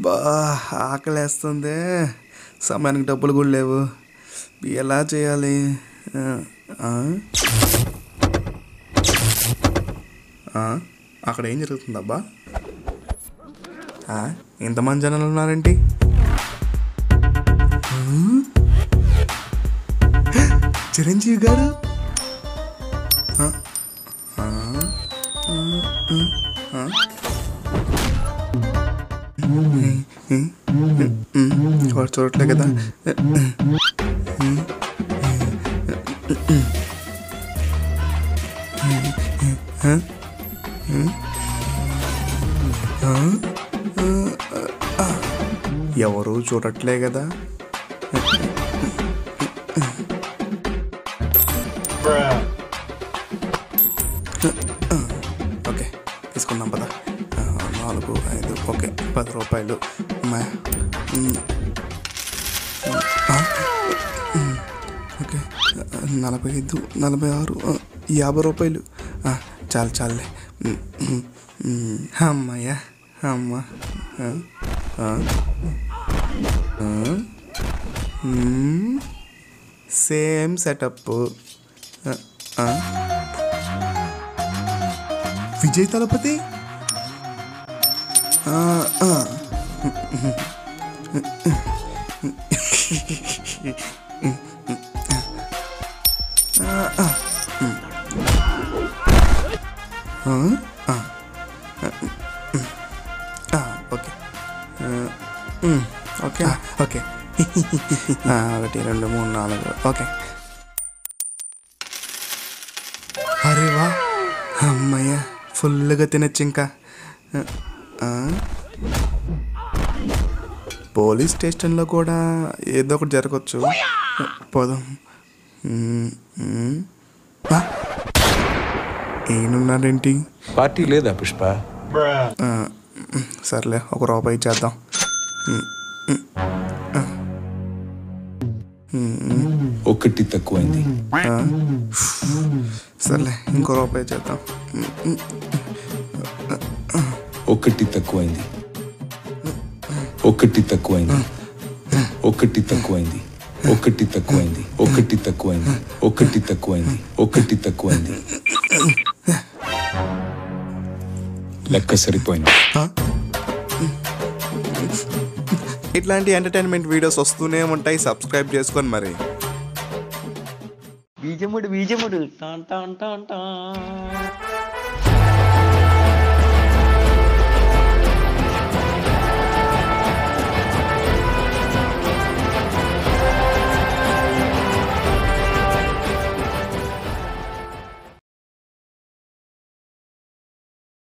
బా ఆకలేస్తుంది సమయానికి డబ్బులు కూడా లేవు ఎలా చేయాలి ఆ, ఆ? ఆ, అక్కడ ఏం జరుగుతుందబ్బా ఆ, ఇంతమంది జనాలు ఉన్నారేంటి ఆ? చిరంజీవి గారు ఆ, ఆ, ఆ, ఆ, ఆ. వాడు చూడట్లే కదా ఎవరు చూడట్లే కదా ఓకే తీసుకుందాం పద ఆ, నాలుగు ఐదు ఓకే పది రూపాయలు అమ్మాయి. మ్. ఆ, మ్. ఓకే ఆ, నలభై ఐదు నలభై ఆరు ఆ, యాభై రూపాయలు ఆ, చాలు చాలులే మ్, మ్, మ్. అమ్మయ్యా అమ్మ ఆ, ఆ, ఆ. మ్. సేమ్ సెటప్ ఆ, ఆ. విజయ్ తలపతి ఆ, ఆ. ఆ, ఆ. ఆ, ఆ. ఆ, ఓకే ఆ, ఉమ్, ఓకే ఓకే ఆ, ఒకటి రెండు మూడు నాలుగు ఓకే అరే వా అమ్మయ్య ఫుల్గా తినచ్చు ఇంకా ఆ? పోలీస్ స్టేషన్లో కూడా ఏదో ఒకటి జరగచ్చు పోదాం మ్మ్, మ్మ్. ఆ? ఈయనున్నాడేంటి పార్టీ లేదా పుష్ప ఆ, మ్, సర్లే ఒక రూపాయి చేద్దాం ఒకటి తక్కువైంది సర్లే ఇంకో రూపాయి చేద్దాం మ్, మ్. ఒకటి తక్కువైంది ఒకటి తక్కువైంది ఒకటి తక్కువైంది ఒకటి తక్కువైంది ఒకటి తక్కువైంది ఒకటి తక్కువైంది ఒకటి తక్కువైంది లెక్క సరిపోయింది ఇట్లాంటి ఎంటర్టైన్మెంట్ వీడియోస్ వస్తూనే ఉంటాయి సబ్స్క్రైబ్ చేసుకొని మరి బీజముడు బీజముడు టాన్ టాన్ టాన్ టాన్